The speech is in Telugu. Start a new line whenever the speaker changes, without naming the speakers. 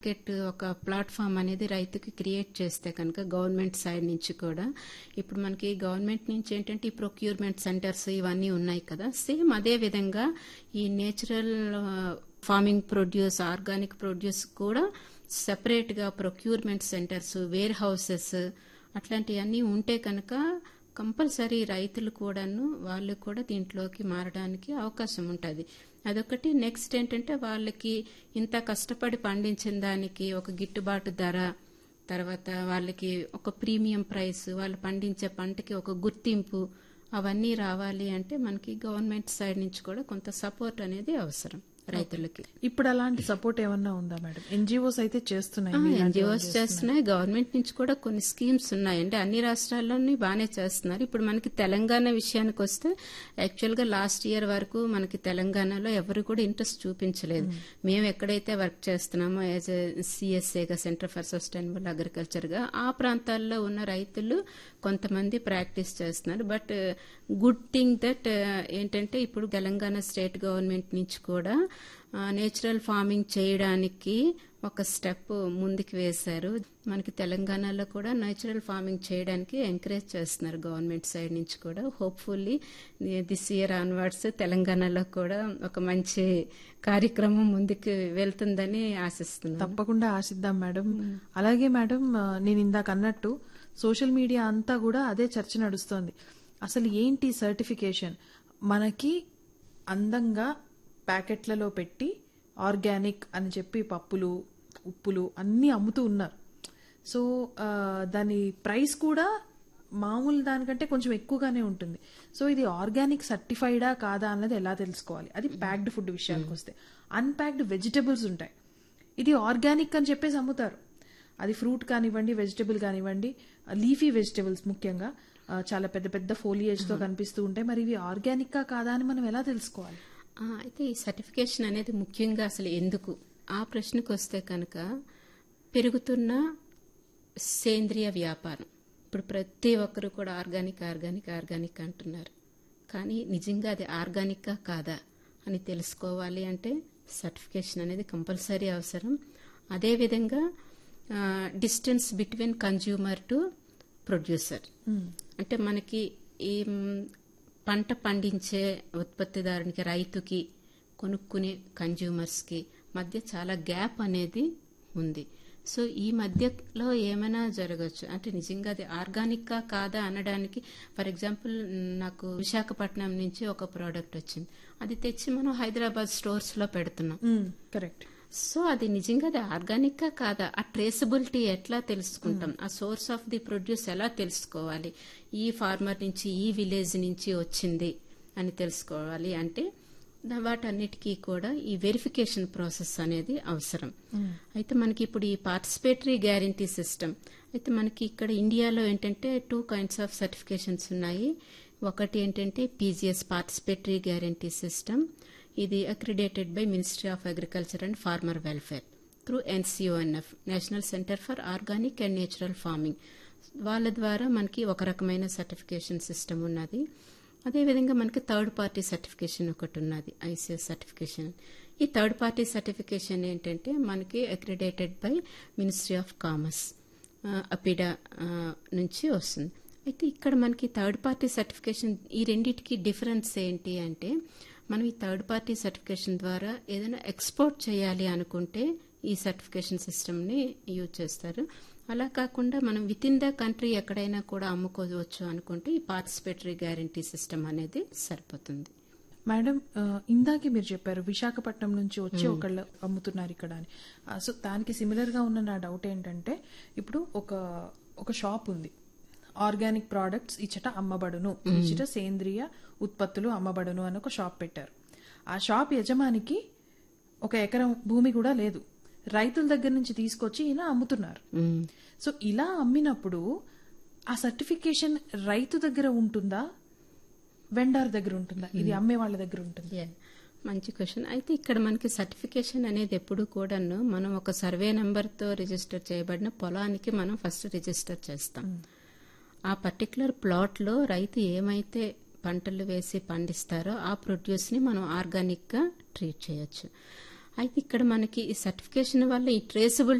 మార్కెట్ ఒక ప్లాట్ఫామ్ అనేది రైతుకి క్రియేట్ చేస్తే కనుక గవర్నమెంట్ సైడ్ నుంచి కూడా ఇప్పుడు మనకి గవర్నమెంట్ నుంచి ఏంటంటే ఈ ప్రొక్యూర్మెంట్ సెంటర్స్ ఇవన్నీ ఉన్నాయి కదా సేమ్ అదే విధంగా ఈ natural farming produce organic produce కూడా సెపరేట్ గా ప్రొక్యూర్మెంట్ సెంటర్స్ వేర్ హౌసెస్ అట్లాంటివన్నీ ఉంటే కనుక కంపల్సరీ రైతులు కూడాను వాళ్ళు కూడా దీంట్లోకి మారడానికి అవకాశం ఉంటుంది అదొకటి నెక్స్ట్ ఏంటంటే వాళ్ళకి ఇంత కష్టపడి పండించిన దానికి ఒక గిట్టుబాటు ధర తర్వాత వాళ్ళకి ఒక ప్రీమియం ప్రైస్ వాళ్ళు పండించే పంటకి ఒక గుర్తింపు అవన్నీ రావాలి అంటే మనకి గవర్నమెంట్ సైడ్ నుంచి కూడా కొంత సపోర్ట్ అనేది అవసరం రైతులకి
ఇప్పుడు అలాంటి సపోర్ట్ ఏమన్నా ఉందా మేడం ఎన్జిఓస్ అయితే చేస్తున్నాయి మీలాంటి
ఎన్జిఓస్ చేస్తున్నాయి గవర్నమెంట్ నుంచి కూడా కొన్ని స్కీమ్స్ ఉన్నాయండి అన్ని రాష్ట్రాల్లోని బాగానే చేస్తున్నారు ఇప్పుడు మనకి తెలంగాణ విషయానికి వస్తే యాక్చువల్ గా లాస్ట్ ఇయర్ వరకు మనకి తెలంగాణలో ఎవరు కూడా ఇంట్రెస్ట్ చూపించలేదు మేము ఎక్కడైతే వర్క్ చేస్తున్నామో యాజ్ సిఎస్ఏగా సెంటర్ ఫర్ సస్టైనబుల్ అగ్రికల్చర్ గా ఆ ప్రాంతాల్లో ఉన్న రైతులు కొంతమంది ప్రాక్టీస్ చేస్తున్నారు బట్ గుడ్ థింగ్ దట్ ఏంటంటే ఇప్పుడు తెలంగాణ స్టేట్ గవర్నమెంట్ నుంచి కూడా నేచురల్ ఫార్మింగ్ చేయడానికి ఒక స్టెప్ ముందుకు వేశారు మనకి తెలంగాణలో కూడా నేచురల్ ఫార్మింగ్ చేయడానికి ఎంకరేజ్ చేస్తున్నారు గవర్నమెంట్ సైడ్ నుంచి కూడా హోప్ఫుల్లీ దిస్ ఇయర్ ఆన్వర్డ్స్ తెలంగాణలో కూడా ఒక మంచి కార్యక్రమం ముందుకు వెళ్తుందని ఆశిస్తున్నాను
తప్పకుండా ఆశిద్దాం మేడం అలాగే మేడం ఆ, నేను ఇందాక అన్నట్టు సోషల్ మీడియా అంతా కూడా అదే చర్చ నడుస్తోంది అసలు ఏంటి సర్టిఫికేషన్ మనకి అందంగా ప్యాకెట్లలో పెట్టి ఆర్గానిక్ అని చెప్పి పప్పులు ఉప్పులు అన్నీ అమ్ముతూ ఉన్నారు సో ఆ, దాని ప్రైస్ కూడా మామూలు దానికంటే కొంచెం ఎక్కువగానే ఉంటుంది సో ఇది ఆర్గానిక్ సర్టిఫైడా కాదా అన్నది ఎలా తెలుసుకోవాలి అది ప్యాక్డ్ ఫుడ్ విషయానికి వస్తే అన్ప్యాక్డ్ వెజిటబుల్స్ ఉంటాయి ఇది ఆర్గానిక్ అని చెప్పేసి అమ్ముతారు అది ఫ్రూట్ కానివ్వండి వెజిటబుల్ కానివ్వండి లీఫీ వెజిటబుల్స్ ముఖ్యంగా ఆ, చాలా పెద్ద పెద్ద foliage తో కనిపిస్తూ ఉంటాయి మరి ఇవి ఆర్గానిక్ కాదా అని మనం ఎలా తెలుసుకోవాలి
ఆ, అయితే ఈ సర్టిఫికేషన్ అనేది ముఖ్యంగా అసలు ఎందుకు ఆ ప్రశ్నకు వస్తే కనుక పెరుగుతున్న సేంద్రియ వ్యాపారం ఇప్పుడు ప్రతి ఒక్కరు కూడా ఆర్గానిక్ ఆర్గానిక్ ఆర్గానిక్ అంటున్నారు కానీ నిజంగా అది ఆర్గానిక్గా కాదా అని తెలుసుకోవాలి అంటే సర్టిఫికేషన్ అనేది కంపల్సరీ అవసరం అదేవిధంగా distance between consumer to producer అంటే మనకి ఈ మ్, పంట పండించే ఉత్పత్తిదారునికి రైతుకి కొనుక్కునే కన్జ్యూమర్స్కి మధ్య చాలా గ్యాప్ అనేది ఉంది సో ఈ మధ్యలో ఏమైనా జరగచ్చు అంటే నిజంగా అది ఆర్గానిక్గా కాదా అనడానికి ఫర్ ఎగ్జాంపుల్ నాకు విశాఖపట్నం నుంచి ఒక ప్రోడక్ట్ వచ్చింది అది తెచ్చి మనం హైదరాబాద్ స్టోర్స్లో పెడుతున్నాం
కరెక్ట్
సో అది నిజంగా అది ఆర్గానిక్ గా కాదా ఆ ట్రేసబిలిటీ ఎట్లా తెలుసుకుంటాం ఆ సోర్స్ ఆఫ్ ది ప్రొడ్యూస్ ఎలా తెలుసుకోవాలి ఈ ఫార్మర్ నుంచి ఈ విలేజ్ నుంచి వచ్చింది అని తెలుసుకోవాలి అంటే దా- వాటన్నిటికీ కూడా ఈ వెరిఫికేషన్ ప్రాసెస్ అనేది అవసరం అయితే మనకి ఇప్పుడు ఈ పార్టిసిపేటరీ గ్యారంటీ సిస్టమ్ అయితే మనకి ఇక్కడ ఇండియాలో ఏంటంటే టూ కైండ్స్ ఆఫ్ సర్టిఫికేషన్స్ ఉన్నాయి ఒకటి ఏంటంటే పీజీఎస్ పార్టిసిపేటరీ గ్యారంటీ సిస్టమ్ ఇది accredited by ministry of agriculture and farmer welfare through NCONF national centre for organic and natural farming వాళ్ళ ద్వారా మనకి ఒక రకమైన సర్టిఫికేషన్ సిస్టమ్ ఉన్నది అదేవిధంగా మనకి థర్డ్ పార్టీ సర్టిఫికేషన్ ఒకటి ఉన్నది ఐసిఎస్ సర్టిఫికేషన్ ఈ థర్డ్ పార్టీ సర్టిఫికేషన్ ఏంటంటే మనకి accredited by ministry of commerce APEDA ఆ, నుంచి వస్తుంది అయితే ఇక్కడ మనకి థర్డ్ పార్టీ సర్టిఫికేషన్ ఈ రెండింటికి డిఫరెన్స్ ఏంటి అంటే మనం ఈ థర్డ్ పార్టీ సర్టిఫికేషన్ ద్వారా ఏదైనా ఎక్స్పోర్ట్ చేయాలి అనుకుంటే ఈ సర్టిఫికేషన్ సిస్టమ్ని యూజ్ చేస్తారు అలా కాకుండా మనం విత్ ఇన్ ద కంట్రీ ఎక్కడైనా కూడా అమ్ముకోవచ్చు అనుకుంటే ఈ పార్టిసిపేటరీ గ్యారంటీ సిస్టమ్ అనేది సరిపోతుంది
మేడం ఆ, ఇందాకే మీరు చెప్పారు విశాఖపట్నం నుంచి వచ్చి ఒకళ్ళు అమ్ముతున్నారు ఇక్కడ అని ఆ, సో దానికి సిమిలర్ గా ఉన్న నా డౌట్ ఏంటంటే ఇప్పుడు ఒక ఒక షాప్ ఉంది ఆర్గానిక్ ప్రోడక్ట్స్ ఇచ్చట అమ్మబడును ఇచ్చట సేంద్రియ ఉత్పత్తులు అమ్మబడును అని ఒక షాప్ పెట్టారు ఆ షాప్ యజమానికి ఒక ఎకరం భూమి కూడా లేదు రైతుల దగ్గర నుంచి తీసుకొచ్చి ఈయన అమ్ముతున్నారు
మ్మ్.
సో ఇలా అమ్మినప్పుడు ఆ సర్టిఫికేషన్ రైతు దగ్గర ఉంటుందా వెండార్ దగ్గర ఉంటుందా ఇది అమ్మే వాళ్ళ దగ్గర ఉంటుంది
Yeah. మంచి క్వశ్చన్ అయితే ఇక్కడ మనకి సర్టిఫికేషన్ అనేది ఎప్పుడు కూడాను మనం ఒక సర్వే నెంబర్తో రిజిస్టర్ చేయబడిన పొలానికి మనం ఫస్ట్ రిజిస్టర్ చేస్తాం ఆ పర్టికులర్ ప్లాట్లో రైతు ఏమైతే పంటలు వేసి పండిస్తారో ఆ ప్రొడ్యూస్ని మనం ఆర్గానిక్గా ట్రీట్ చేయొచ్చు అయితే ఇక్కడ మనకి ఈ సర్టిఫికేషన్ వల్ల ఈ ట్రేసబుల్